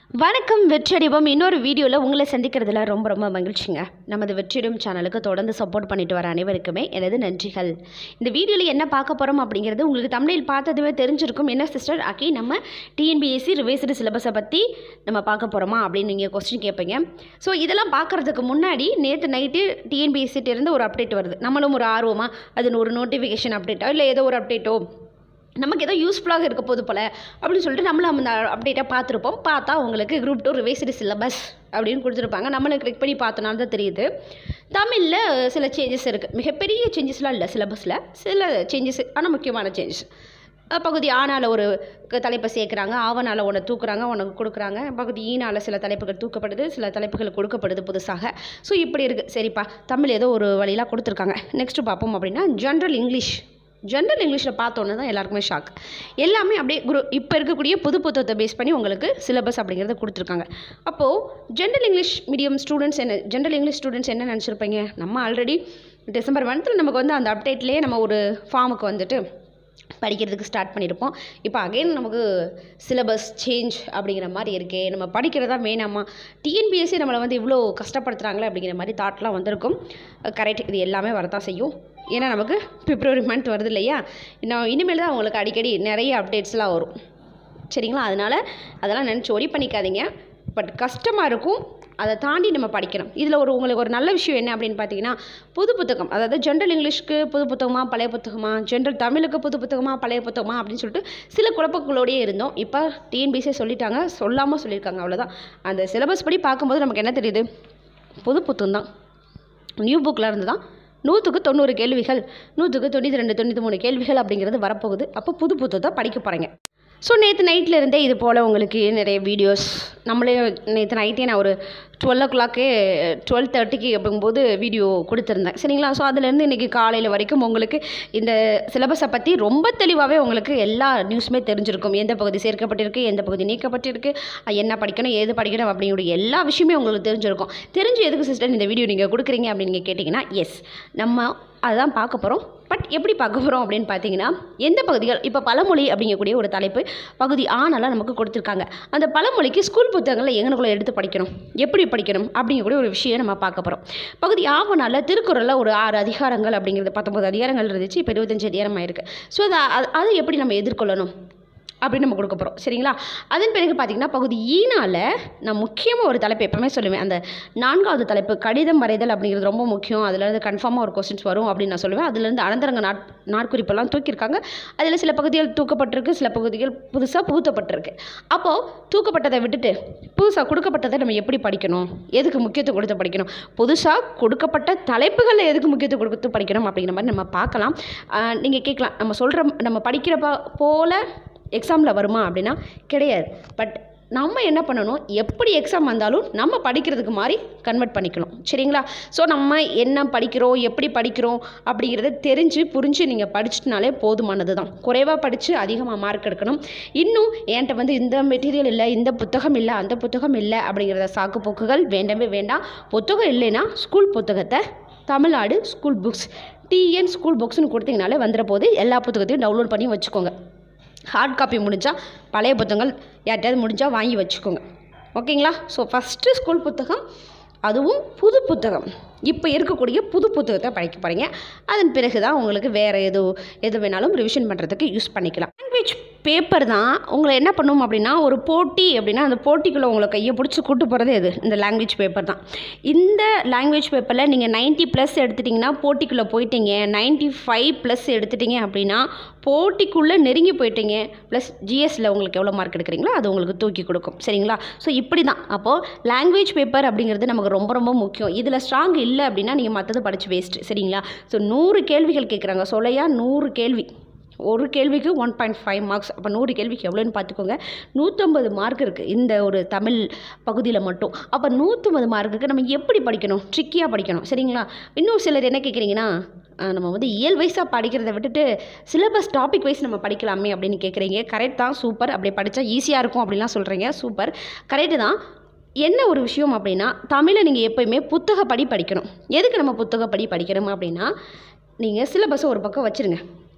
வணக்கம் வெற்றியடிவம் இன்னொரு வீடியோவில் உங்களை சந்திக்கிறதுல ரொம்ப ரொம்ப மகிழ்ச்சிங்க நமது வெற்றியடிவம் சேனலுக்கு தொடர்ந்து சப்போர்ட் பண்ணிட்டு வர அனைவருக்குமே எனது நன்றிகள் இந்த வீடியோவில் என்ன பார்க்க போகிறோம் அப்படிங்கிறது உங்களுக்கு தமிழில் பார்த்ததுமே தெரிஞ்சிருக்கும் என்ன சிஸ்டர் அக்கி நம்ம டிஎன்பிஎஸ்சி ரிவைஸ்டு சிலபஸை பற்றி நம்ம பார்க்க போகிறோமா அப்படின்னு நீங்கள் கொஸ்டின் கேட்பீங்க ஸோ இதெல்லாம் பார்க்குறதுக்கு முன்னாடி நேற்று நைட்டு டிஎன்பிஎஸ்சிட்டிருந்து ஒரு அப்டேட் வருது நம்மளும் ஒரு ஆர்வமாக அது ஒரு நோட்டிஃபிகேஷன் அப்டேட்டோ இல்லை ஏதோ ஒரு அப்டேட்டோ நமக்கு ஏதோ யூஸ்ஃபுல்லாக இருக்க போது போல் அப்படின்னு சொல்லிட்டு நம்மளும் அந்த அப்டேட்டாக பார்த்துருப்போம் பார்த்தா உங்களுக்கு குரூப் டூ ரிவைஸ்டு சிலபஸ் அப்படின்னு கொடுத்துருப்பாங்க நம்மளும் கிளிக் பண்ணி பார்த்தனால தான் தெரியுது தமிழில் சில சேஞ்சஸ் இருக்குது மிகப்பெரிய சேஞ்சஸ்லாம் இல்லை சிலபஸில் சில சேஞ்சஸ் ஆனால் முக்கியமான சேஞ்சஸ் பகுதி ஆனால ஒரு க- தலைப்பை சேர்க்குறாங்க ஆவனால ஒன்று தூக்குறாங்க உனக்கு கொடுக்குறாங்க பகுதி ஈனால சில தலைப்புகள் தூக்கப்படுது சில தலைப்புகள் கொடுக்கப்படுது புதுசாக ஸோ இப்படி இருக்குது சரிப்பா தமிழ் ஏதோ ஒரு வழியெலாம் கொடுத்துருக்காங்க நெக்ஸ்ட்டு பார்ப்போம் அப்படின்னா ஜென்ரல் இங்கிலீஷ் ஜென்ரல் இங்கிலீஷில் பார்த்தோன்னே தான் எல்லாருக்குமே ஷாக் எல்லாமே அப்படியே குரு இப்போ இருக்கக்கூடிய புது புத்தகத்தை பேஸ் பண்ணி உங்களுக்கு சிலபஸ் அப்படிங்கிறத கொடுத்துருக்காங்க அப்போது ஜென்ரல் இங்கிலீஷ் மீடியம் ஸ்டூடெண்ட்ஸ் என்ன ஜென்ரல் இங்கிலீஷ் ஸ்டூடெண்ட்ஸ் என்ன நினச்சிருப்பீங்க நம்ம ஆல்ரெடி டிசம்பர் மந்த்தில் நமக்கு வந்து அந்த அப்டேட்லேயே நம்ம ஒரு ஃபார்முக்கு வந்துட்டு படிக்கிறதுக்கு ஸ்டார்ட் பண்ணியிருப்போம் இப்போ அகைன் நமக்கு சிலபஸ் சேஞ்ச் அப்படிங்கிற மாதிரி இருக்கே நம்ம படிக்கிறதா வேணாமா டிஎன்பிஎஸ்சி நம்மளை வந்து இவ்வளோ கஷ்டப்படுத்துகிறாங்களே அப்படிங்கிற மாதிரி தாட்லாம் வந்திருக்கும் கரெக்ட் இது எல்லாமே வரதான் செய்யும் ஏன்னா நமக்கு பிப்ரவரி மந்த் வருது இல்லையா இன்னும் இனிமேல் தான் உங்களுக்கு அடிக்கடி நிறைய அப்டேட்ஸ்லாம் வரும் சரிங்களா அதனால் அதெல்லாம் நினச்சி ஒரி பண்ணிக்காதீங்க பட் கஷ்டமாக இருக்கும் அதை தாண்டி நம்ம படிக்கணும் இதில் ஒரு உங்களுக்கு ஒரு நல்ல விஷயம் என்ன அப்படின்னு பார்த்தீங்கன்னா புது புத்தகம் அதாவது ஜென்ரல் இங்கிலீஷ்க்கு புது புத்தகமா பழைய புத்தகமா ஜென்ரல் தமிழுக்கு புது புத்தகமா பழைய புத்தகமா அப்படின்னு சொல்லிட்டு சில குழப்பங்களோடயே இருந்தோம் இப்போ டிஎன்பிசியே சொல்லிட்டாங்க சொல்லாமல் சொல்லியிருக்காங்க அவ்வளோதான் அந்த சிலபஸ் படி பார்க்கும்போது நமக்கு என்ன தெரியுது புது புத்தகம் தான் நியூ புக்கில் இருந்து தான் நூற்றுக்கு தொண்ணூறு கேள்விகள் நூற்றுக்கு தொண்ணூற்றி ரெண்டு தொண்ணூற்றி மூணு கேள்விகள் அப்படிங்கிறது வரப்போகுது அப்போ புது புத்தகத்தை படிக்க போகிறீங்க ஸோ நேற்று நைட்டில் இருந்தே இது போல் உங்களுக்கு நிறைய வீடியோஸ் நம்மளே நேற்று நைட்டே நான் ஒரு டுவெல் ஓ கிளாக்கே டுவெல் தேர்ட்டிக்கு அப்படிங்கும்போது வீடியோ கொடுத்துருந்தேன் சரிங்களா ஸோ அதுலேருந்து இன்றைக்கி காலையில் வரைக்கும் உங்களுக்கு இந்த சிலபஸை பற்றி ரொம்ப தெளிவாகவே உங்களுக்கு எல்லா நியூஸுமே தெரிஞ்சிருக்கும் எந்த பகுதி சேர்க்கப்பட்டிருக்கு எந்த பகுதி நீக்கப்பட்டிருக்கு அஹ் என்ன படிக்கணும் ஏது படிக்கணும் அப்படிங்கிற எல்லா விஷயமே உங்களுக்கு தெரிஞ்சிருக்கும் தெரிஞ்சு எதுக்கு சிஸ்டர் இந்த வீடியோ நீங்கள் கொடுக்குறீங்க அப்படின்னு நீங்கள் கேட்டிங்கன்னா எஸ் நம்ம அதுதான் பார்க்க போகிறோம் பட் எப்படி பார்க்க போகிறோம் அப்படின்னு பார்த்தீங்கன்னா எந்த பகுதிகள் இப்போ பழமொழி அப்படிங்கக்கூடிய ஒரு தலைப்பு பகுதி ஆனெல்லாம் நமக்கு கொடுத்துருக்காங்க அந்த பழமொழிக்கு ஸ்கூல் புத்தகங்களில் எங்கனக்குள்ளே எடுத்து படிக்கணும் எப்படி படிக்கணும் அப்படிங்கக்கூடிய ஒரு விஷயம் நம்ம பார்க்க போகிறோம் பகுதி ஆவனால திருக்குறளில் ஒரு ஆறு அதிகாரங்கள் அப்படிங்கிறது பத்தொம்பது அதிகாரங்கள் இருந்துச்சு இப்போ இருபத்தஞ்சு அதிகாரம் ஆயிருக்கு ஸோ அதை அது- அதை எப்படி நம்ம எதிர்கொள்ளணும் அப்படின்னு நம்ம கொடுக்க போகிறோம் சரிங்களா அதன் பிறகு பார்த்தீங்கன்னா பகுதி ஈனால நான் முக்கியமாக ஒரு தலைப்பு எப்பவுமே சொல்லுவேன் அந்த நான்காவது தலைப்பு கடிதம் வரைதல் அப்படிங்கிறது ரொம்ப முக்கியம் அதுலேருந்து கன்ஃபார்மாக ஒரு கொஸ்டின்ஸ் வரும் அப்படின்னு நான் சொல்லுவேன் அதுலேருந்து அனந்தரங்க நாட் நாட்குறிப்பெல்லாம் தூக்கியிருக்காங்க அதில் சில பகுதிகள் தூக்கப்பட்டிருக்கு சில பகுதிகள் புதுசாக புகுத்தப்பட்டிருக்கு அப்போது தூக்கப்பட்டதை விட்டுட்டு புதுசாக கொடுக்கப்பட்டதை நம்ம எப்படி படிக்கணும் எதுக்கு முக்கியத்துவம் கொடுத்து படிக்கணும் புதுசாக கொடுக்கப்பட்ட தலைப்புகளில் எதுக்கு முக்கியத்துவம் கொடுத்து படிக்கணும் அப்படிங்கிற மாதிரி நம்ம பார்க்கலாம் நீங்கள் கேட்கலாம் நம்ம சொல்கிற நம்ம படிக்கிற ப- போல எக்ஸாமில் வருமா அப்படின்னா கிடையாது பட் நம்ம என்ன பண்ணணும் எப்படி எக்ஸாம் வந்தாலும் நம்ம படிக்கிறதுக்கு மாதிரி கன்வெர்ட் பண்ணிக்கணும் சரிங்களா ஸோ நம்ம என்ன படிக்கிறோம் எப்படி படிக்கிறோம் அப்படிங்கிறத தெரிஞ்சு புரிஞ்சு நீங்கள் படிச்சிட்டனாலே போதுமானது தான் குறைவாக படித்து அதிகமாக மார்க் எடுக்கணும் இன்னும் என்கிட்ட வந்து இந்த மெட்டீரியல் இல்லை இந்த புத்தகம் இல்லை அந்த புத்தகம் இல்லை அப்படிங்கிறத சாக்கு போக்குகள் வேண்டவே வேண்டாம் புத்தகம் இல்லைன்னா ஸ்கூல் புத்தகத்தை Tamil Nadu school books TN school புக்ஸ்னு கொடுத்தீங்கனாலே வந்துட போது எல்லா புத்தகத்தையும் டவுன்லோட் பண்ணி வச்சுக்கோங்க ஹார்ட் காப்பி முடிஞ்சால் பழைய புத்தகங்கள் யார்கிட்டயாவது முடிஞ்சால் வாங்கி வச்சுக்கோங்க ஓகேங்களா ஸோ ஃபஸ்ட்டு ஸ்கூல் புத்தகம் அதுவும் புது புத்தகம் இப்போ இருக்கக்கூடிய புது புத்தகத்தை படிக்க போகிறீங்க அதன் பிறகு தான் உங்களுக்கு வேறு எது எது வேணாலும் ரிவிஷன் பண்ணுறதுக்கு யூஸ் பண்ணிக்கலாம் லாங்குவேஜ் பேப்பர் தான் உங்களை என்ன பண்ணும் அப்படின்னா ஒரு போட்டி அப்படின்னா அந்த போட்டிக்குள்ளே உங்களை கையை பிடிச்சி கூட்டு போகிறது எது இந்த லாங்குவேஜ் பேப்பர் தான் இந்த லாங்குவேஜ் பேப்பரில் நீங்கள் 90 ப்ளஸ் எடுத்துட்டிங்கன்னா போட்டிக்குள்ளே போயிட்டீங்க 95 ஃபைவ் ப்ளஸ் எடுத்துட்டீங்க அப்படின்னா போட்டிக்குள்ளே நெருங்கி போயிட்டீங்க ப்ளஸ் ஜிஎஸ்சில் உங்களுக்கு எவ்வளோ மார்க் எடுக்கிறீங்களோ அது உங்களுக்கு தூக்கி கொடுக்கும் சரிங்களா ஸோ இப்படி தான் அப்போது லாங்குவேஜ் பேப்பர் அப்படிங்கிறது நமக்கு ரொம்ப ரொம்ப முக்கியம் இதில் ஸ்ட்ராங் இல்லை அப்படின்னா நீங்கள் மற்றது படித்து வேஸ்ட் சரிங்களா ஸோ நூறு கேள்விகள் கேட்குறாங்க சொல்லையா நூறு கேள்வி ஒரு கேள்விக்கு ஒன் பாயிண்ட் ஃபைவ் மார்க்ஸ் அப்போ நூறு கேள்விக்கு எவ்வளோன்னு பார்த்துக்கோங்க நூற்றம்பது மார்க் இருக்குது இந்த ஒரு தமிழ் பகுதியில் மட்டும் அப்போ நூற்றம்பது மார்க்குக்கு நம்ம எப்படி படிக்கணும் ட்ரிக்கியாக படிக்கணும் சரிங்களா இன்னும் சிலர் என்ன கேட்குறீங்கன்னா ஆஹ் நம்ம வந்து இயல் வைஸாக படிக்கிறத விட்டுட்டு சிலபஸ் டாபிக் வைஸ் நம்ம படிக்கலாமே அப்படின்னு கேட்குறீங்க கரெக்ட் தான் சூப்பர் அப்படி படித்தா ஈஸியாக இருக்கும் அப்படிலாம் சொல்கிறீங்க சூப்பர் கரெக்டு தான் என்ன ஒரு விஷயம் அப்படின்னா தமிழை நீங்கள் எப்போயுமே புத்தகப்படி படிக்கணும் எதுக்கு நம்ம புத்தகப்படி படிக்கணும் அப்படின்னா நீங்கள் சிலபஸை ஒரு பக்கம் வச்சுருங்க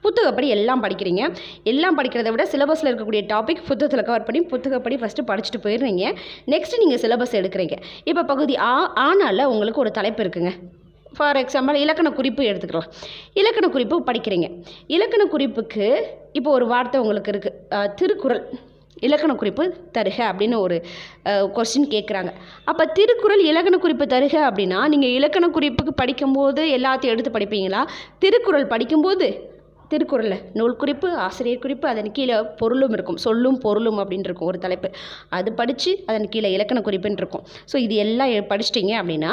புத்தகப்படி எல்லாம் படிக்கிறீங்க எல்லாம் படிக்கிறத விட சிலபஸில் இருக்கக்கூடிய டாபிக் புத்தகத்தில் கவர் பண்ணி புத்தகப்படி ஃபஸ்ட்டு படிச்சுட்டு போயிடுறீங்க நெக்ஸ்ட் நீங்கள் சிலபஸ் எடுக்கிறீங்க இப்போ பகுதி ஆ ஆனால் உங்களுக்கு ஒரு தலைப்பு இருக்குங்க ஃபார் எக்ஸாம்பிள் இலக்கண குறிப்பு எடுத்துக்கலாம் இலக்கண குறிப்பு படிக்கிறீங்க இலக்கண குறிப்புக்கு இப்போ ஒரு வார்த்தை உங்களுக்கு இருக்குது திருக்குறள் இலக்கண குறிப்பு தருக அப்படின்னு ஒரு கொஸ்டின் கேட்குறாங்க அப்போ திருக்குறள் இலக்கண குறிப்பு தருக அப்படின்னா நீங்கள் இலக்கண குறிப்புக்கு படிக்கும்போது எல்லாத்தையும் எடுத்து படிப்பீங்களா திருக்குறள் படிக்கும்போது திருக்குறளில் நூல் குறிப்பு ஆசிரியர் குறிப்பு அதன் கீழே பொருளும் இருக்கும் சொல்லும் பொருளும் அப்படின்னு இருக்கும் ஒரு தலைப்பு அது படித்து அதன் கீழே இலக்கண குறிப்புன்னு இருக்கும் ஸோ இது எல்லாம் எ- படிச்சிட்டிங்க அப்படின்னா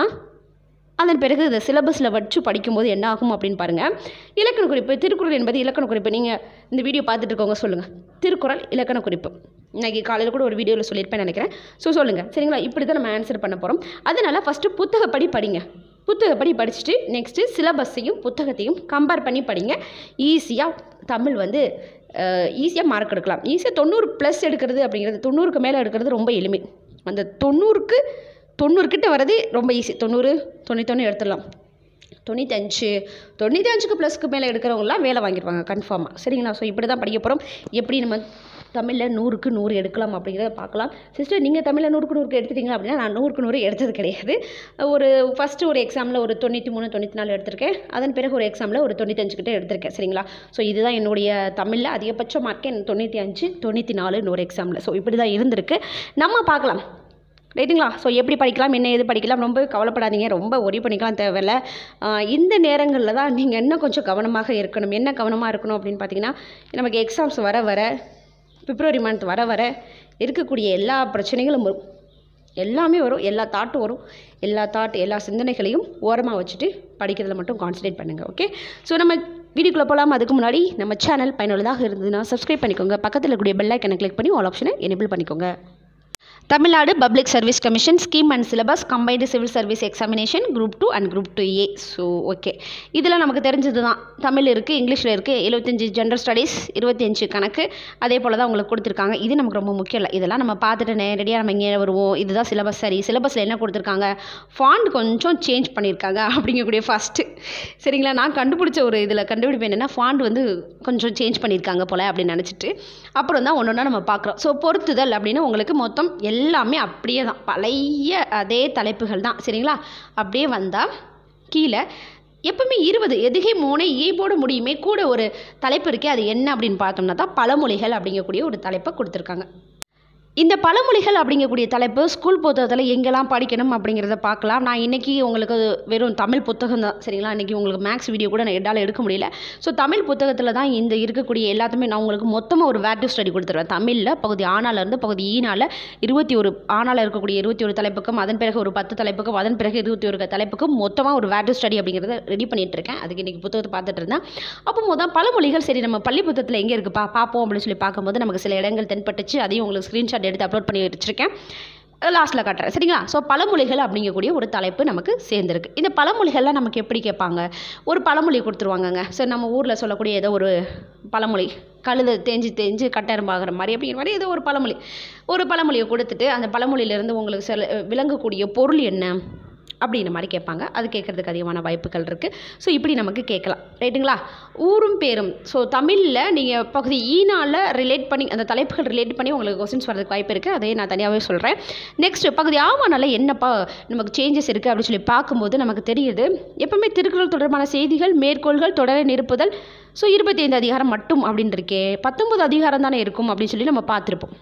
அதன் பிறகு இந்த சிலபஸில் வச்சு படிக்கும்போது என்ன ஆகும் அப்படின்னு பாருங்கள் இலக்கண குறிப்பு திருக்குறள் என்பது இலக்கண குறிப்பு நீங்கள் இந்த வீடியோ பார்த்துட்டு இருக்கவங்க சொல்லுங்கள் திருக்குறள் இலக்கண குறிப்பு இன்னைக்கு காலையில் கூட ஒரு வீடியோவில் சொல்லியிருப்பேன் நினைக்கிறேன் ஸோ சொல்லுங்கள் சரிங்களா இப்படி தான் நம்ம ஆன்சர் பண்ண போகிறோம் அதனால் ஃபஸ்ட்டு புத்தகப்படி படிங்க புத்தகப்படி படிச்சுட்டு நெக்ஸ்ட்டு சிலபஸையும் புத்தகத்தையும் கம்பேர் பண்ணி படிங்க ஈஸியாக தமிழ் வந்து ஈஸியாக மார்க் எடுக்கலாம் ஈஸியாக தொண்ணூறு ப்ளஸ் எடுக்கிறது அப்படிங்கிறது தொண்ணூறுக்கு மேலே எடுக்கிறது ரொம்ப எளிமை அந்த தொண்ணூறுக்கு தொண்ணூறு கிட்ட வரது ரொம்ப ஈஸி தொண்ணூறு தொண்ணூத்தொன்று எடுத்துடலாம் தொண்ணூத்தஞ்சு தொண்ணூத்தஞ்சுக்கு ப்ளஸ்க்கு மேலே எடுக்கிறவங்களாம் வேலை வாங்கிடுவாங்க கன்ஃபார்மாக சரிங்களா ஸோ இப்படி தான் படிக்க போகிறோம் எப்படி நம்ம தமிழில் நூறுக்கு நூறு எடுக்கலாம் அப்படிங்கிறத பார்க்கலாம் சிஸ்டர் நீங்கள் தமிழில் நூறுக்கு நூறுக்கு எடுத்துட்டீங்க அப்படின்னா நான் நூறுக்கு நூறு எடுத்தது கிடையாது ஒரு ஃபஸ்ட்டு ஒரு எக்ஸாமில் ஒரு தொண்ணூற்றி மூணு தொண்ணூற்றி நாலு எடுத்திருக்கேன் அதன் பிறகு ஒரு எக்ஸாமில் ஒரு தொண்ணூத்தஞ்சு கிட்ட எடுத்திருக்கேன் சரிங்களா ஸோ இதுதான் என்னுடைய தமிழில் அதிகபட்ச மார்க்கே எனக்கு தொண்ணூற்றி அஞ்சு தொண்ணூற்றி நாலு நூறு எக்ஸாமில் ஸோ இப்படி தான் இருந்திருக்கு நம்ம பார்க்கலாம் ரைட்டுங்களா ஸோ எப்படி படிக்கலாம் என்ன எது படிக்கலாம் ரொம்ப கவலைப்படாதீங்க ரொம்ப ஒரி பண்ணிக்கலாம் தேவையில்ல ஆஹ் இந்த நேரங்களில் தான் நீங்கள் இன்னும் கொஞ்சம் கவனமாக இருக்கணும் என்ன கவனமாக இருக்கணும் அப்படின்னு பார்த்தீங்கன்னா நமக்கு எக்ஸாம்ஸ் வர வர பிப்ரவரி மந்த் வர வர இருக்கக்கூடிய எல்லா பிரச்சனைகளும் வரும் எல்லாமே வரும் எல்லா தாட்டும் வரும் எல்லா தாட் எல்லா சிந்தனைகளையும் ஓரமாக வச்சுட்டு படிக்கிறதுல மட்டும் கான்சன்ட்ரேட் பண்ணுங்கள் ஓகே ஸோ நம்ம வீடியோக்குள்ளே போகலாம் அதுக்கு முன்னாடி நம்ம சேனல் பயனுள்ளதாக இருந்ததுன்னா சப்ஸ்கிரைப் பண்ணிக்கோங்க பக்கத்தில் இருக்கக்கூடிய பெல் ஐக்கனை கிளிக் பண்ணி ஆல் ஆப்ஷனை எனேபிள் பண்ணிக்கோங்க Tamil Nadu public service commission scheme and syllabus combined civil service examination group two and group two A so okay இதில் நமக்கு தெரிஞ்சது தான் தமிழ் இருக்குது இங்கிலீஷில் இருக்குது எழுபத்தஞ்சி ஜென்ரல் ஸ்டடீஸ் இருபத்தஞ்சு கணக்கு அதே போல் தான் உங்களுக்கு கொடுத்துருக்காங்க இது நமக்கு ரொம்ப முக்கியம் இல்லை இதெல்லாம் நம்ம பார்த்துட்டு நேரடியாக நம்ம இங்கே வருவோம் இதுதான் சிலபஸ் சரி சிலபஸில் என்ன கொடுத்துருக்காங்க ஃபாண்ட் கொஞ்சம் சேஞ்ச் பண்ணியிருக்காங்க அப்படிங்கக்கூடிய ஃபஸ்ட்டு சரிங்களா நான் கண்டுபிடிச்ச ஒரு இதில் கண்டுபிடிப்பு என்னென்னா ஃபாண்ட் வந்து கொஞ்சம் சேஞ்ச் பண்ணியிருக்காங்க போல் அப்படின்னு நினச்சிட்டு அப்புறம் தான் ஒன்று ஒன்றா நம்ம பார்க்குறோம் ஸோ பொருத்துதல் அப்படின்னு உங்களுக்கு மொத்தம் எல்லாமே அப்படியே தான் பழைய அதே தலைப்புகள் தான் சரிங்களா அப்படியே வந்தால் கீழே எப்பவுமே இருபது எதுகை மூணே இயைபோட முடியுமே கூட ஒரு தலைப்பு இருக்கே அது என்ன அப்படின்னு பார்த்தோம்னா தான் பழமொழிகள் அப்படிங்கக்கூடிய ஒரு தலைப்பை கொடுத்துருக்காங்க இந்த பழமொழிகள் அப்படிங்கக்கூடிய தலைப்பு ஸ்கூல் புத்தகத்தில் எங்கெல்லாம் படிக்கணும் அப்படிங்கிறத பார்க்கலாம் நான் இன்றைக்கி உங்களுக்கு வெறும் தமிழ் புத்தகம் தான் சரிங்களா இன்றைக்கி உங்களுக்கு மேக்ஸ் வீடியோ கூட நான் என்னால் எடுக்க முடியல ஸோ தமிழ் புத்தகத்தில் தான் இந்த இருக்கக்கூடிய எல்லாத்துமே நான் உங்களுக்கு மொத்தமாக ஒரு வேர்டு ஸ்டடி கொடுத்துருவேன் தமிழில் பகுதி ஆனாலேருந்து பகுதி ஈனால இருபத்தி ஒரு ஆனால இருக்கக்கூடிய இருபத்தி ஒரு தலைப்புக்கும் அதன் பிறகு ஒரு பத்து தலைப்புக்கும் அதன் பிறகு இருபத்தி ஒரு தலைப்புக்கும் மொத்தமாக ஒரு வேர்டு ஸ்டடி அப்படிங்கிறத ரெடி பண்ணிட்டு இருக்கேன் அதுக்கு இன்றைக்கி புத்தகத்தை பார்த்துட்டு இருந்தேன் அப்போ மொதல் பழமொழிகள் சரி நம்ம பள்ளி புத்தகத்தில் எங்கே இருக்குப்பா பார்ப்போம் அப்படின்னு சொல்லி பார்க்கும்போது நமக்கு சில இடங்கள் தென்பட்டுச்சு அதையும் உங்களுக்கு ஸ்க்ரீன்ஷாட் எடுத்து அப்லோட் பண்ணி வச்சுருக்கேன் லாஸ்ட்டில் காட்டுறேன் சரிங்களா ஸோ பழமொழிகள் அப்படிங்கக்கூடிய ஒரு தலைப்பு நமக்கு சேர்ந்துருக்கு இந்த பழமொழிகள்லாம் நமக்கு எப்படி கேட்பாங்க ஒரு பழமொழி கொடுத்துருவாங்கங்க ஸோ நம்ம ஊரில் சொல்லக்கூடிய ஏதோ ஒரு பழமொழி கழுத தேஞ்சு தேஞ்சு கட்டெரும்பாகிற மாதிரி அப்படிங்கிற மாதிரி ஏதோ ஒரு பழமொழி ஒரு பழமொழியை கொடுத்துட்டு அந்த பழமொழியிலேருந்து உங்களுக்கு சில விளங்கக்கூடிய பொருள் என்ன அப்படின்ற மாதிரி கேட்பாங்க அது கேட்குறதுக்கு அதிகமான வாய்ப்புகள் இருக்குது ஸோ இப்படி நமக்கு கேட்கலாம் ரைட்டுங்களா ஊரும் பேரும் ஸோ தமிழில் நீங்கள் பகுதி ஈனால் ரிலேட் பண்ணி அந்த தலைப்புகள் ரிலேட் பண்ணி உங்களுக்கு கொஸ்டின்ஸ் வரதுக்கு வாய்ப்பு இருக்குது அதையே நான் தனியாகவே சொல்கிறேன் நெக்ஸ்ட் பகுதி ஆமானால என்னப்பா நமக்கு சேஞ்சஸ் இருக்குது அப்படின்னு சொல்லி பார்க்கும்போது நமக்கு தெரியுது எப்பவுமே திருக்குறள் தொடர்பான செய்திகள் மேற்கோள்கள் தொடரை நிரப்புதல் ஸோ இருபத்தைந்து அதிகாரம் மட்டும் அப்படின்னு இருக்கே பத்தொன்பது அதிகாரம் தானே இருக்கும் அப்படின்னு சொல்லி நம்ம பார்த்துருப்போம்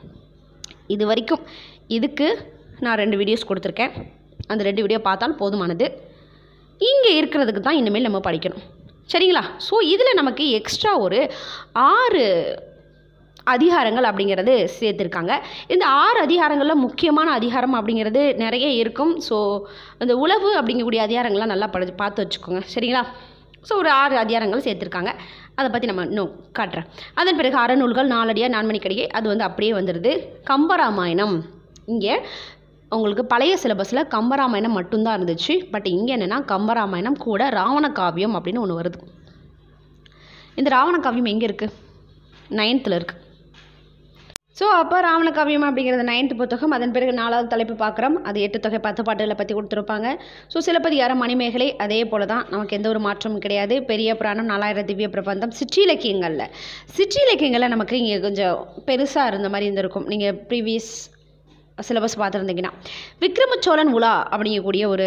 இது வரைக்கும் இதுக்கு நான் ரெண்டு வீடியோஸ் கொடுத்துருக்கேன் அந்த ரெண்டு வீடியோ பார்த்தால் போதுமானது இங்கே இருக்கிறதுக்கு தான் இனிமேல் நம்ம படிக்கணும் சரிங்களா ஸோ இதில் நமக்கு எக்ஸ்ட்ரா ஒரு ஆறு அதிகாரங்கள் அப்படிங்கிறது சேர்த்துருக்காங்க இந்த ஆறு அதிகாரங்களில் முக்கியமான அதிகாரம் அப்படிங்கிறது நிறைய இருக்கும் ஸோ இந்த உளவு அப்படிங்கக்கூடிய அதிகாரங்கள்லாம் நல்லா படி பார்த்து வச்சுக்கோங்க சரிங்களா ஸோ ஒரு ஆறு அதிகாரங்கள் சேர்த்துருக்காங்க அதை பற்றி நம்ம இன்னும் காட்டுறேன் அதன் பிறகு அறநூல்கள் நாலடியாக நான்மணிக்கடிகை அது வந்து அப்படியே வந்துடுது கம்பராமாயணம் இங்கே உங்களுக்கு பழைய சிலபஸில் கம்பராமாயணம் மட்டும்தான் இருந்துச்சு பட் இங்கே என்னென்னா கம்பராமாயணம் கூட ராவண காவியம் அப்படின்னு ஒன்று வருது இந்த ராவண காவியம் எங்கே இருக்குது நைன்த்தில் இருக்குது ஸோ அப்போ ராவணகாவியம் அப்படிங்கிறது நைன்த் புத்தகம் அதன் பிறகு நாலாவது தலைப்பு பார்க்குறோம் அது எட்டு தொகை பத்து பாட்டுகளை பற்றி கொடுத்துருப்பாங்க ஸோ சிலப்பதிகாரம் மணிமேகலை அதே போல தான் நமக்கு எந்த ஒரு மாற்றமும் கிடையாது பெரிய புராணம் நாலாயிரம் திவ்ய பிரபந்தம் சிற்றிலக்கியங்களில் சிற்றிலக்கியங்களில் நமக்கு இங்கே கொஞ்சம் பெருசாக இருந்த மாதிரி இருந்திருக்கும் நீங்கள் ப்ரீவியஸ் சிலபஸ் பார்த்துருந்தீங்கன்னா விக்ரமச்சோழன் உலா அப்படிங்கக்கூடிய ஒரு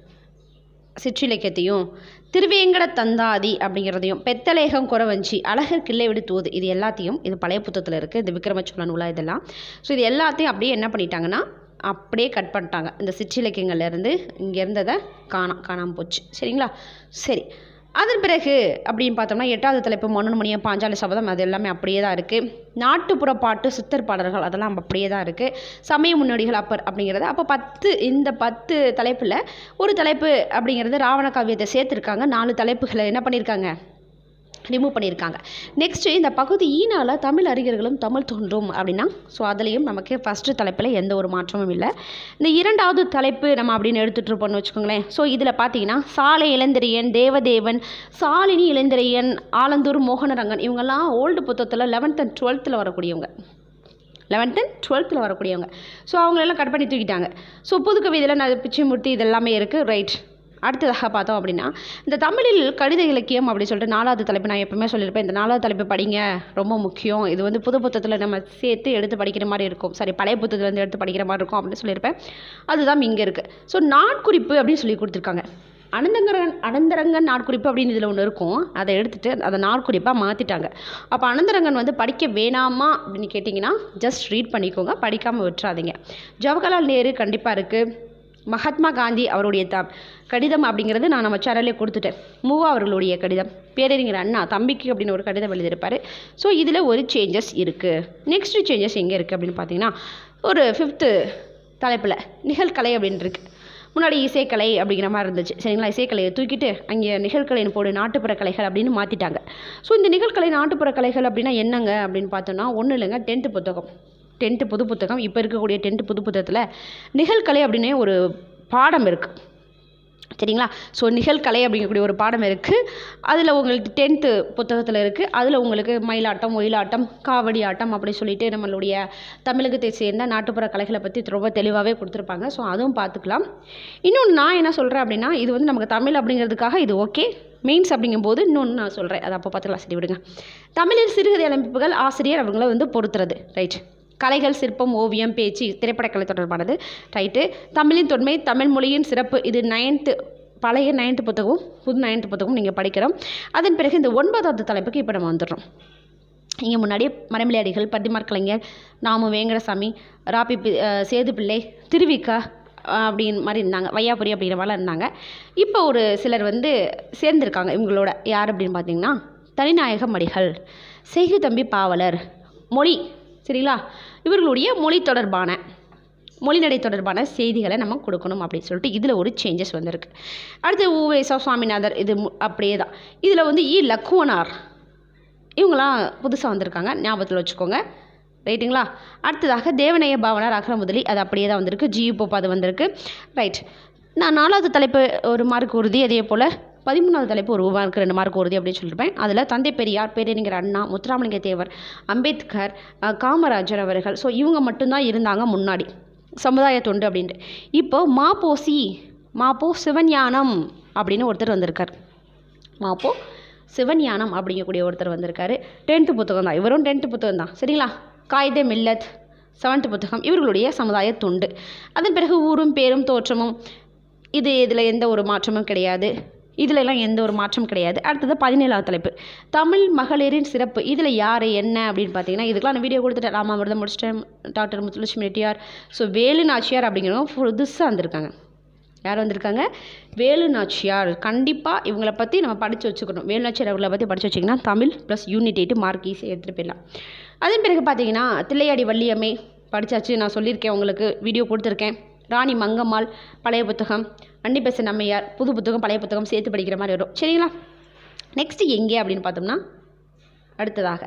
சிற்றிலக்கியத்தையும் திருவேங்கட தந்தாதி அப்படிங்கிறதையும் பெத்தலேகம் குறவஞ்சி அழகர் கிள்ளை விடு தூது இது எல்லாத்தையும் இது பழைய புத்தகத்தில் இருக்குது இந்த விக்ரமச்சோழன் உலா இதெல்லாம் ஸோ இது எல்லாத்தையும் அப்படியே என்ன பண்ணிட்டாங்கன்னா அப்படியே கட் பண்ணிட்டாங்க இந்த சிற்றிலக்கியங்கள்லேருந்து இங்கே இருந்ததை காணாம் காணாமல் போச்சு சரிங்களா சரி அதன் பிறகு அப்படின்னு பார்த்தோம்னா எட்டாவது தலைப்பு மன்னன்மணியம் பாஞ்சாலி சபதம் அது எல்லாமே அப்படியே தான் இருக்குது நாட்டுப்புற பாட்டு சித்தர் பாடல்கள் அதெல்லாம் அப்படியே தான் இருக்குது சமய முன்னோடிகள் அப்பர் அப்படிங்கிறது அப்போ பத்து இந்த பத்து தலைப்பில் ஒரு தலைப்பு அப்படிங்கிறது ராவண காவியத்தை சேர்த்துருக்காங்க நாலு தலைப்புகளை என்ன பண்ணியிருக்காங்க ரிமூவ் பண்ணியிருக்காங்க நெக்ஸ்ட்டு இந்த பகுதி ஈனால தமிழ் அறிஞர்களும் தமிழ் தோன்றும் அப்படின்னா ஸோ அதுலேயும் நமக்கு ஃபஸ்ட்டு தலைப்பில் எந்த ஒரு மாற்றமும் இல்லை இந்த இரண்டாவது தலைப்பு நம்ம அப்படின்னு எடுத்துகிட்டு இருப்போம்னு வச்சுக்கோங்களேன் ஸோ இதில் பார்த்தீங்கன்னா சாலை இளந்திரையன் தேவதேவன் சாலினி இளந்திரையன் ஆலந்தூர் மோகனரங்கன் இவங்கெல்லாம் ஓல்டு புத்தகத்தில் லெவன்த் அண்ட் டுவெல்த்தில் வரக்கூடியவங்க லெவன்த்து டுவெல்த்தில் வரக்கூடியவங்க ஸோ அவங்களெல்லாம் கட் பண்ணி தூக்கிட்டாங்க ஸோ புது கவிதையில் நான் பிச்சைமூர்த்தி இது எல்லாமே இருக்குது ரைட் அடுத்ததாக பார்த்தோம் அப்படின்னா இந்த தமிழில் கடித இலக்கியம் அப்படி சொல்லிட்டு நாலாவது தலைப்பு நான் எப்பவுமே சொல்லியிருப்பேன் இந்த நாலாவது தலைப்பு படிங்க ரொம்ப முக்கியம் இது வந்து புது புத்தகத்தில் நம்ம சேர்த்து எடுத்து படிக்கிற மாதிரி இருக்கும் சாரி பழைய புத்தகத்துலேருந்து எடுத்து படிக்கிற மாதிரி இருக்கும் அப்படின்னு சொல்லியிருப்பேன் அதுதான் இங்கே இருக்குது ஸோ நாட்குறிப்பு அப்படின்னு சொல்லி கொடுத்துருக்காங்க அனந்தங்கரன் அனந்தரங்கன் நாட்குறிப்பு அப்படின்னு இதில் ஒன்று இருக்கும் அதை எடுத்துகிட்டு அதை நாட்குறிப்பாக மாற்றிட்டாங்க அப்போ அனந்தரங்கன் வந்து படிக்க வேணாமா அப்படின்னு கேட்டிங்கன்னா ஜஸ்ட் ரீட் பண்ணிக்கோங்க படிக்காமல் விட்டுறாதீங்க ஜவஹர்லால் நேரு கண்டிப்பாக இருக்குது மகாத்மா காந்தி அவருடைய த கடிதம் அப்படிங்கிறது நான் நம்ம சேனல்லே கொடுத்துட்டேன் மூவா அவர்களுடைய கடிதம் பேரறிஞர் அண்ணா தம்பிக்கு அப்படின்னு ஒரு கடிதம் எழுதியிருப்பார் ஸோ இதில் ஒரு சேஞ்சஸ் இருக்குது நெக்ஸ்ட் சேஞ்சஸ் எங்கே இருக்குது அப்படின்னு பார்த்தீங்கன்னா ஒரு ஃபிஃப்த்து தலைப்பில் நிகழ்கலை அப்படின்னு இருக்கு முன்னாடி இசைக்கலை அப்படிங்கிற மாதிரி இருந்துச்சு சரிங்களா இசைக்கலையை தூக்கிட்டு அங்கே நிகழ்கலைன்னு போடு நாட்டுப்புற கலைகள் அப்படின்னு மாற்றிட்டாங்க ஸோ இந்த நிகழ்கலை நாட்டுப்புற கலைகள் அப்படின்னா என்னங்க அப்படின்னு பார்த்தோன்னா ஒன்றும் இல்லைங்க டென்த்து புத்தகம் டென்த்து புது புத்தகம் இப்போ இருக்கக்கூடிய டென்த்து புது புத்தகத்தில் நிகழ்கலை அப்படின்னு ஒரு பாடம் இருக்குது சரிங்களா ஸோ நிகழ்கலை அப்படிங்கக்கூடிய ஒரு பாடம் இருக்குது அதில் உங்களுக்கு டென்த்து புத்தகத்தில் இருக்குது அதில் உங்களுக்கு மயிலாட்டம் ஒயிலாட்டம் காவடி ஆட்டம் அப்படி சொல்லிட்டு நம்மளுடைய தமிழகத்தை சேர்ந்த நாட்டுப்புற கலைகளை பற்றி ரொம்ப தெளிவாகவே கொடுத்துருப்பாங்க ஸோ அதுவும் பார்த்துக்கலாம் இன்னொன்று நான் என்ன சொல்கிறேன் அப்படின்னா இது வந்து நமக்கு தமிழ் அப்படிங்கிறதுக்காக இது ஓகே மெயின்ஸ் அப்படிங்கும்போது இன்னொன்று நான் சொல்கிறேன் அதை அப்போ பார்த்துக்கலாம் சரி விடுங்க தமிழில் சிறுகதை அமைப்புகள் ஆசிரியர் அவங்கள வந்து பொறுத்துறது ரைட் கலைகள் சிற்பம் ஓவியம் பேச்சு திரைப்படக்கலை தொடர்பானது ரைட்டு தமிழின் தொன்மை தமிழ் மொழியின் சிறப்பு இது நைன்த்து பழைய நைன்த்து புத்தகம் புது நைன்த்து புத்தகம் நீங்கள் படிக்கிறோம் அதன் பிறகு இந்த ஒன்பதாவது தலைப்புக்கு இப்போ நம்ம வந்துடுறோம் இங்கே முன்னாடியே மரமிளையாடிகள் பட்டிமார் கலைஞர் நாமு வேங்கடசாமி ராபி பி- அஹ் சேது பிள்ளை திருவிக்கா அஹ் அப்படின்னு மாதிரி இருந்தாங்க வையாபுரி அப்படிங்கிற மாதிரிலாம் இருந்தாங்க இப்போ ஒரு சிலர் வந்து சேர்ந்துருக்காங்க இவங்களோட யார் அப்படின்னு பார்த்தீங்கன்னா தனிநாயக மடிகள் செய்கு தம்பி பாவலர் மொழி சரிங்களா இவர்களுடைய மொழி தொடர்பான மொழிநடை தொடர்பான செய்திகளை நம்ம கொடுக்கணும் அப்படின்னு சொல்லிட்டு இதில் ஒரு சேஞ்சஸ் வந்திருக்கு அடுத்து உவேசா சுவாமிநாதர் இது மு- அப்படியே தான் இதில் வந்து இ லக்குவனார் இவங்களாம் புதுசாக வந்திருக்காங்க ஞாபகத்தில் வச்சுக்கோங்க ரைட்டுங்களா அடுத்ததாக தேவநேய பாவனார் அகரமுதலி அது அப்படியே தான் வந்திருக்கு ஜியு போப் அது வந்திருக்கு ரைட் நான் நாலாவது தலைப்பு ஒரு மார்க் உறுதி அதே போல் பதிமூணாவது தலைப்பு ஒரு மார்க் ரெண்டு மார்க் உறுதி அப்படின்னு சொல்லியிருப்பேன் அதில் தந்தை பெரியார் பேரறிஞர் அண்ணா முத்துராமலிங்க தேவர் அம்பேத்கர் அஹ், காமராஜர் அவர்கள் ஸோ இவங்க மட்டும்தான் இருந்தாங்க முன்னாடி சமுதாய தொண்டு அப்படின்ட்டு இப்போ மாப்போசி மாப்போ சிவஞானம் அப்படின்னு ஒருத்தர் வந்திருக்கார் மாப்போ சிவஞானம் அப்படிங்கக்கூடிய ஒருத்தர் வந்திருக்காரு டென்த்து புத்தகம் தான் இவரும் டென்த்து புத்தகம் தான் சரிங்களா காயிதே மில்லத் செவன்த்து புத்தகம் இவர்களுடைய சமுதாய தொண்டு அதன் பிறகு ஊரும் பேரும் தோற்றமும் இது இதில் எந்த ஒரு மாற்றமும் கிடையாது இதுல எல்லாம் எந்த ஒரு மாற்றமும் கிடையாது அடுத்தது பதினேழாவது தலைப்பு தமிழ் மகளிரின் சிறப்பு இதில் யார் என்ன அப்படின்னு பார்த்தீங்கன்னா இதுக்கெலாம் நான் வீடியோ கொடுத்துட்டேன் ராமாமிர்தம் முடிச்சிட்டேன் டாக்டர் முத்துலட்சுமி ரெட்டியார் ஸோ வேலு நாச்சியார் அப்படிங்கிறவங்க புதுசாக வந்திருக்காங்க யார் வந்திருக்காங்க வேலு நாச்சியார் கண்டிப்பாக இவங்கள பற்றி நம்ம படித்து வச்சுக்கணும் வேலு நாச்சியார் அவர்களை பற்றி படித்து வச்சிங்கன்னா Tamil plus unit eight mark ஈஸியாக எடுத்துகிட்டு போயிடலாம் அதன் பிறகு பார்த்தீங்கன்னா தில்லையாடி வள்ளியம்மை படித்தாச்சு நான் சொல்லியிருக்கேன் உங்களுக்கு வீடியோ கொடுத்துருக்கேன் ராணி மங்கம்மாள் பழைய புத்தகம் அன்னிபெசன் அம்மையார் புது புத்தகம் பழைய புத்தகம் சேர்த்து படிக்கிற மாதிரி வரும் சரிங்களா நெக்ஸ்ட்டு எங்கே அப்படின்னு பார்த்தோம்னா அடுத்ததாக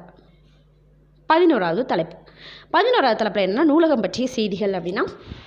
பதினோராவது தலைப்பு பதினோராவது தலைப்பில் என்னன்னா நூலகம் பற்றிய செய்திகள் அப்படின்னா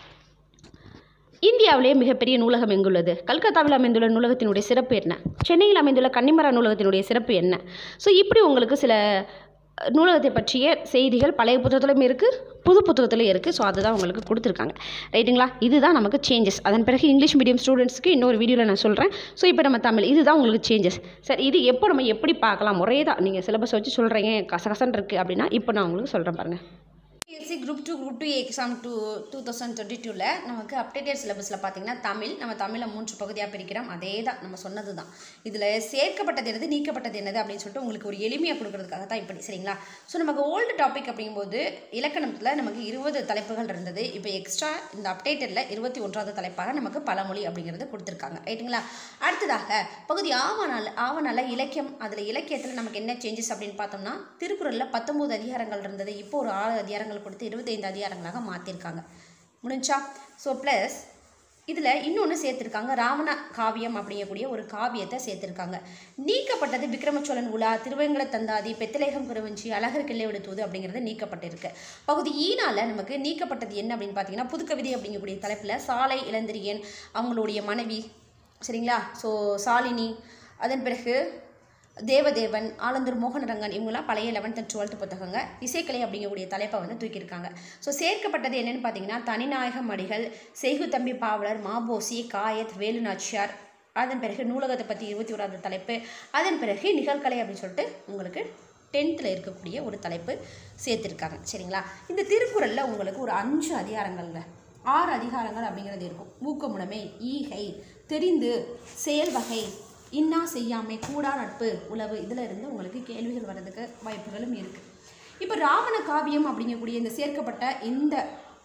இந்தியாவிலேயே மிகப்பெரிய நூலகம் எங்குள்ளது கல்கத்தாவில் அமைந்துள்ள நூலகத்தினுடைய சிறப்பு என்ன சென்னையில் அமைந்துள்ள கன்னிமரா நூலகத்தினுடைய சிறப்பு என்ன ஸோ இப்படி உங்களுக்கு சில நூலகத்தை பற்றிய செய்திகள் பழைய புத்தகத்துலையும் இருக்குது புது புத்தகத்துலையும் இருக்குது ஸோ அதுதான் உங்களுக்கு கொடுத்துருக்காங்க ரைட்டுங்களா இதுதான் நமக்கு சேஞ்சஸ் அதன் பிறகு இங்கிலீஷ் மீடியம் ஸ்டூடெண்ட்ஸ்க்கு இன்னொரு வீடியோவில் நான் சொல்கிறேன் ஸோ இப்போ நம்ம தமிழ் இதுதான் உங்களுக்கு சேஞ்சஸ் சார் இது எப்போ நம்ம எப்படி பார்க்கலாம் ஒரே தான் நீங்கள் சிலபஸ் வச்சு சொல்கிறீங்க கசகசன் இருக்குது அப்படின்னா இப்போ நான் உங்களுக்கு சொல்கிறேன் பாருங்கள் PSC group two group two exam two two thousand twenty டூவில் நமக்கு அப்டேட்டட் சிலபஸில் பார்த்தீங்கன்னா தமிழ் நம்ம தமிழை மூன்று பகுதியாக பிரிக்கிறோம் அதே தான் நம்ம சொன்னது தான் இதில் சேர்க்கப்பட்டது என்னது நீக்கப்பட்டது என்னது அப்படின்னு சொல்லிட்டு உங்களுக்கு ஒரு எளிமையாக கொடுக்கறதுக்காக தான் இப்படி சரிங்களா ஸோ நமக்கு ஓல்டு டாபிக் அப்படிங்கும்போது இலக்கணத்தில் நமக்கு இருபது தலைப்புகள் இருந்தது இப்போ எக்ஸ்ட்ரா இந்த அப்டேட்டடில் இருபத்தி ஒன்றாவது தலைப்பாக நமக்கு பழமொழி அப்படிங்கிறது கொடுத்துருக்காங்க ரைட்டுங்களா அடுத்ததாக பகுதி ஆவணால ஆவணால இலக்கியம் அதில் இலக்கியத்தில் நமக்கு என்ன சேஞ்சஸ் அப்படின்னு பார்த்தோம்னா திருக்குறளில் பத்தொம்போது அதிகாரங்கள் இருந்தது இப்போ ஒரு ஆறு அதிகாரங்கள் கொடுத்து இருபத்தைந்து அதிகாரங்களாக மாற்றிருக்காங்க முடிஞ்சா ஸோ ப்ளஸ் இதில் இன்னொன்று சேர்த்துருக்காங்க ராவண காவியம் அப்படிங்கக்கூடிய ஒரு காவியத்தை சேர்த்துருக்காங்க நீக்கப்பட்டது விக்ரமச்சோழன் உலா திருவேங்கட தந்தாதி பெத்தலேகம் குறவஞ்சி அழகர் கிள்ளை விடுத்துவது அப்படிங்கிறது நீக்கப்பட்டிருக்கு பகுதி ஈனால நமக்கு நீக்கப்பட்டது என்ன அப்படின்னு பார்த்தீங்கன்னா புதுக்கவிதை அப்படிங்கக்கூடிய தலைப்பில் சாலை இளந்திரியன் அவங்களுடைய மனைவி சரிங்களா ஸோ சாலினி அதன் பிறகு தேவதேவன் ஆலந்தூர் மோகனரங்கன் இவங்களாம் பழைய லெவன்த் அண்ட் டுவெல்த் புத்தகங்க இசைக்கலை அப்படிங்கக்கூடிய தலைப்பை வந்து தூக்கியிருக்காங்க ஸோ சேர்க்கப்பட்டது என்னன்னு பார்த்தீங்கன்னா தனிநாயகம் அடிகள் செய்கு தம்பி பாவலர் மாபோசி காயத் வேலு நாச்சியார் அதன் பிறகு நூலகத்தை பற்றி இருபத்தி ஓராவது தலைப்பு அதன் பிறகு நிகழ்கலை அப்படின்னு சொல்லிட்டு உங்களுக்கு டென்த்தில் இருக்கக்கூடிய ஒரு தலைப்பு சேர்த்துருக்காங்க சரிங்களா இந்த திருக்குறளில் உங்களுக்கு ஒரு அஞ்சு அதிகாரங்கள்ங்க ஆறு அதிகாரங்கள் அப்படிங்கிறது இருக்கும் ஊக்கமுடைமை ஈகை தெரிந்து செயல் வகை இன்னா செய்யாமை கூடா நட்பு உளவு இதில் இருந்து உங்களுக்கு கேள்விகள் வர்றதுக்கு வாய்ப்புகளும் இருக்குது இப்போ ராவண காவியம் அப்படிங்கக்கூடிய இந்த சேர்க்கப்பட்ட இந்த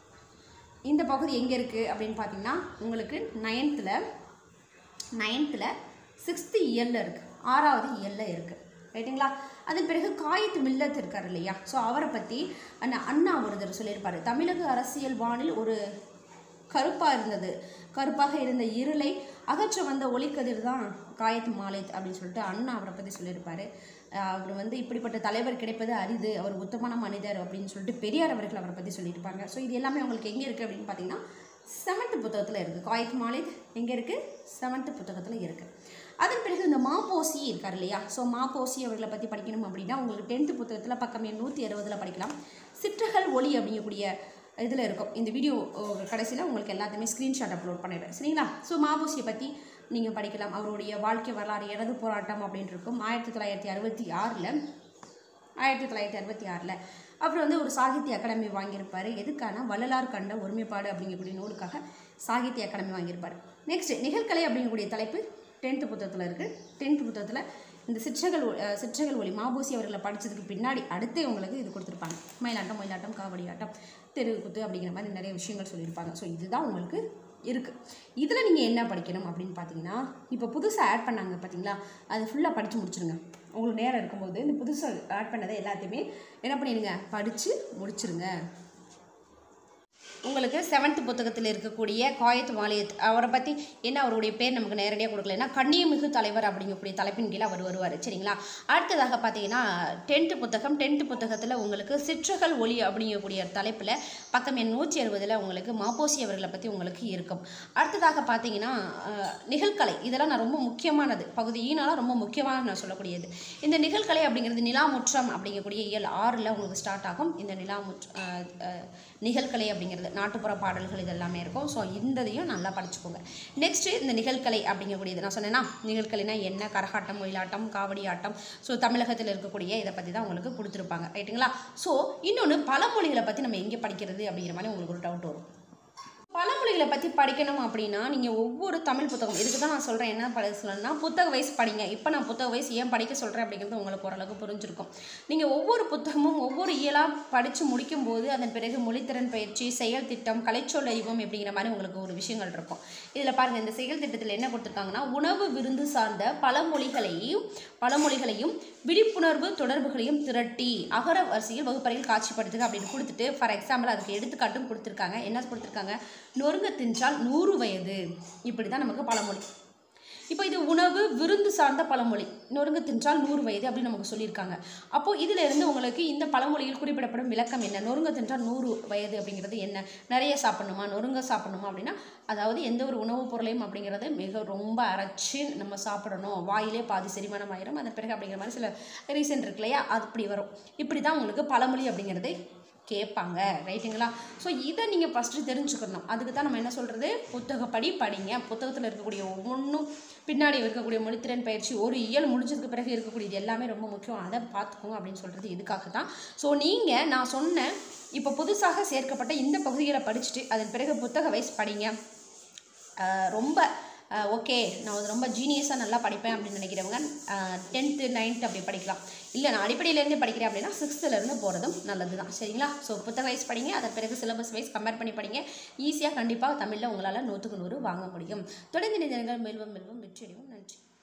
இந்த பகுதி எங்கே இருக்குது அப்படின்னு பார்த்தீங்கன்னா உங்களுக்கு நைன்த்தில் நைன்த்தில் சிக்ஸ்த்து இயரில் இருக்குது ஆறாவது இயரில் இருக்குது ரைட்டுங்களா அதன் பிறகு காயத்து மில்லத் இருக்கார் இல்லையா ஸோ அவரை பற்றி அண்ணா அண்ணா ஒருத்தர் சொல்லியிருப்பார் தமிழக அரசியல் வானில் ஒரு கருப்பாக இருந்தது கருப்பாக இருந்த இருளை அகற்ற வந்த ஒளிக்கதிர் தான் காயத் மாலித் அப்படின்னு சொல்லிட்டு அண்ணா அவரை பற்றி சொல்லியிருப்பாரு அஹ் அவர் வந்து இப்படிப்பட்ட தலைவர் கிடைப்பது அரிது அவர் உத்தமமான மனிதர் அப்படின்னு சொல்லிட்டு பெரியார் அவர்கள் அவரை பற்றி சொல்லியிருப்பாங்க ஸோ இது எல்லாமே உங்களுக்கு எங்கே இருக்குது அப்படின்னு பார்த்தீங்கன்னா செவன்த்து புத்தகத்தில் இருக்குது காயத் மாலித் எங்கே இருக்குது செவன்த்து புத்தகத்தில் இருக்குது அதன் பிறகு இந்த மாப்போசி இருக்கார் இல்லையா ஸோ மாப்போசி அவர்களை பற்றி படிக்கணும் அப்படின்னா உங்களுக்கு டென்த்து புத்தகத்தில் பக்கம் எண் நூற்றி அறுபதில் படிக்கலாம் சிற்றகல் ஒளி அப்படிங்கக்கூடிய இதில் இருக்கும் இந்த வீடியோ கடைசியில் உங்களுக்கு எல்லாத்தையுமே ஸ்க்ரீன்ஷாட் அப்லோட் பண்ணிடுறேன் சரிங்களா ஸோ மாபோசியை பற்றி நீங்கள் படிக்கலாம் அவருடைய வாழ்க்கை வரலாறு எனது போராட்டம் அப்படின்னு இருக்கும் ஆயிரத்தி தொள்ளாயிரத்தி அறுபத்தி ஆறில் ஆயிரத்தி தொள்ளாயிரத்தி அறுபத்தி ஆறில் அப்புறம் வந்து ஒரு சாகித்ய அகாடமி வாங்கியிருப்பார் எதுக்கான வள்ளலார் கண்ட ஒருமைப்பாடு அப்படிங்கக்கூடிய நூலுக்காக சாகித்ய அகாடமி வாங்கியிருப்பார் நெக்ஸ்ட் நிகழ்கலை அப்படிங்கக்கூடிய தலைப்பு டென்த்து புத்தகத்தில் இருக்குது டென்த்து புத்தகத்தில் இந்த சிற்றகள் ஒ- அஹ் சிற்றகள் ஒளி மாபூசி அவர்களை படித்ததுக்கு பின்னாடி அடுத்தே உங்களுக்கு இது கொடுத்துருப்பாங்க மயிலாட்டம் மயிலாட்டம் காவடி ஆட்டம் தெருக்குத்து அப்படிங்கிற மாதிரி நிறைய விஷயங்கள் சொல்லியிருப்பாங்க ஸோ இதுதான் உங்களுக்கு இருக்குது இதில் நீங்கள் என்ன படிக்கணும் அப்படின்னு பார்த்தீங்கன்னா இப்போ புதுசாக ஆட் பண்ணாங்க பார்த்தீங்களா அது ஃபுல்லாக படித்து முடிச்சிருங்க உங்களுக்கு நேரம் இருக்கும்போது இந்த புதுசாக ஆட் பண்ணதை எல்லாத்தையுமே என்ன பண்ணிடுங்க படித்து முடிச்சிருங்க உங்களுக்கு செவன்த் புத்தகத்தில் இருக்கக்கூடிய காயத் மாலியத் அவரை பற்றி என்ன அவருடைய பேர் நமக்கு நேரடியாக கொடுக்கல ஏன்னா கண்ணியமிகு தலைவர் அப்படிங்கக்கூடிய தலைப்பின் கீழே அவர் வருவார் சரிங்களா அடுத்ததாக பார்த்தீங்கன்னா டென்த்து புத்தகம் டென்த்து புத்தகத்தில் உங்களுக்கு சிற்றகல் ஒளி அப்படிங்கக்கூடிய தலைப்பில் பக்கம் எண் நூற்றி அறுபதில் உங்களுக்கு மாப்போசி அவர்களை பற்றி உங்களுக்கு இருக்கும் அடுத்ததாக பார்த்தீங்கன்னா அஹ், நிகழ்கலை இதெல்லாம் நான் ரொம்ப முக்கியமானது பகுதி ஈனாலாம் ரொம்ப முக்கியமான நான் சொல்லக்கூடியது இந்த நிகழ்கலை அப்படிங்கிறது நிலாமுற்றம் அப்படிங்கக்கூடிய இயல் ஆறில் உங்களுக்கு ஸ்டார்ட் ஆகும் இந்த நிலாமுற்ற அஹ், அஹ், நிகழ்கலை அப்படிங்கிறது நாட்டுப்புற பாடல்கள் இதெல்லாமே இருக்கும் ஸோ இந்ததையும் நல்லா படிச்சுக்கோங்க நெக்ஸ்ட்டு இந்த நிகழ்கலை அப்படிங்கக்கூடியது நான் சொன்னேன்னா நிகழ்கலைனா என்ன கரகாட்டம் ஒயிலாட்டம் காவடி ஆட்டம் ஸோ தமிழகத்தில் இருக்கக்கூடிய இதை பற்றி தான் உங்களுக்கு கொடுத்துருப்பாங்க ரைட்டுங்களா ஸோ இன்னொன்று பழமொழிகளை பற்றி நம்ம எங்கே படிக்கிறது அப்படிங்கிற மாதிரி உங்களுக்கு ஒரு டவுட் வரும் பழமொழிகளை பற்றி படிக்கணும் அப்படின்னா நீங்கள் ஒவ்வொரு தமிழ் புத்தகம் இதுக்கு தான் நான் சொல்கிறேன் என்ன படி சொல்லணும்னா புத்தக வயசு படிங்க இப்போ நான் புத்தக வயசு ஏன் படிக்க சொல்கிறேன் அப்படிங்கிறது உங்களுக்கு ஓரளவுக்கு புரிஞ்சிருக்கும் நீங்கள் ஒவ்வொரு புத்தகமும் ஒவ்வொரு இயலாக படித்து முடிக்கும்போது அதன் பிறகு மொழித்திறன் பயிற்சி செயல் திட்டம் கலைச்சொல் அறிவும் அப்படிங்கிற மாதிரி உங்களுக்கு ஒரு விஷயங்கள் இருக்கும் இதில் பாருங்கள் இந்த செயல் திட்டத்தில் என்ன கொடுத்துருக்காங்கன்னா உணவு விருந்து சார்ந்த பழமொழிகளையும் பழமொழிகளையும் விழிப்புணர்வு தொடர்புகளையும் திரட்டி அகர வரிசையில் வகுப்பறையில் காட்சிப்படுத்துக அப்படின்னு கொடுத்துட்டு ஃபார் எக்ஸாம்பிள் அதுக்கு எடுத்துக்காட்டும் கொடுத்துருக்காங்க என்ன கொடுத்துருக்காங்க நொறுங்க தின்றால் நூறு வயது இப்படி தான் நமக்கு பழமொழி இப்போ இது உணவு விருந்து சார்ந்த பழமொழி நொறுங்கு தின்றால் நூறு வயது அப்படின்னு நமக்கு சொல்லியிருக்காங்க அப்போ இதுல இருந்து உங்களுக்கு இந்த பழமொழியில் குறிப்பிடப்படும் விளக்கம் என்ன நொறுங்க தின்றால் நூறு வயது அப்படிங்கிறது என்ன நிறைய சாப்பிடணுமா நொறுங்க சாப்பிடணுமா அப்படின்னா அதாவது எந்த ஒரு உணவுப் பொருளையும் அப்படிங்கிறது மிக ரொம்ப அரைச்சு நம்ம சாப்பிடணும் வாயிலே பாதி செரிமானம் ஆயிரும் அதன் பிறகு அப்படிங்கிற மாதிரி சில ரீசன் இருக்கு இல்லையா அது அப்படி வரும் இப்படி தான் உங்களுக்கு பழமொழி அப்படிங்கிறது கேட்பாங்க ரைட்டுங்களா ஸோ இதை நீங்கள் ஃபஸ்ட்டு தெரிஞ்சுக்கணும் அதுக்கு தான் நம்ம என்ன சொல்கிறது புத்தகப்படி படிங்க புத்தகத்தில் இருக்கக்கூடிய ஒவ்வொன்றும் பின்னாடி இருக்கக்கூடிய மொழித்திறன் பயிற்சி ஒரு இயல் முடிஞ்சதுக்கு பிறகு இருக்கக்கூடியது எல்லாமே ரொம்ப முக்கியம் அதை பார்த்துக்கோங்க அப்படின்னு சொல்கிறது இதுக்காக தான் ஸோ நீங்கள் நான் சொன்ன இப்போ புதுசாக சேர்க்கப்பட்ட இந்த பகுதிகளை படிச்சுட்டு அதன் பிறகு புத்தக வைஸ் படிங்க ஆஹ் ரொம்ப ஓகே நான் வந்து ரொம்ப ஜீனியஸாக நல்லா படிப்பேன் அப்படின்னு நினைக்கிறவங்க டென்த்து நைன்த்து அப்படி படிக்கலாம் இல்லை நான் அடிப்படையிலேருந்தே படிக்கிறேன் அப்படின்னா சிக்ஸ்த்துலேருந்து போகிறதும் நல்லது தான் சரிங்களா ஸோ புத்தக வைஸ் படிங்க அதன் பிறகு சிலபஸ் வைஸ் கம்பேர் பண்ணி படிங்க ஈஸியாக கண்டிப்பாக தமிழில் உங்களால் நூற்றுக்கு நூறு வாங்க முடியும் தொடர்ந்து நினைஞ்சங்கள் மெல்வம் மெல்வம் வெற்றியடைவும் நன்றி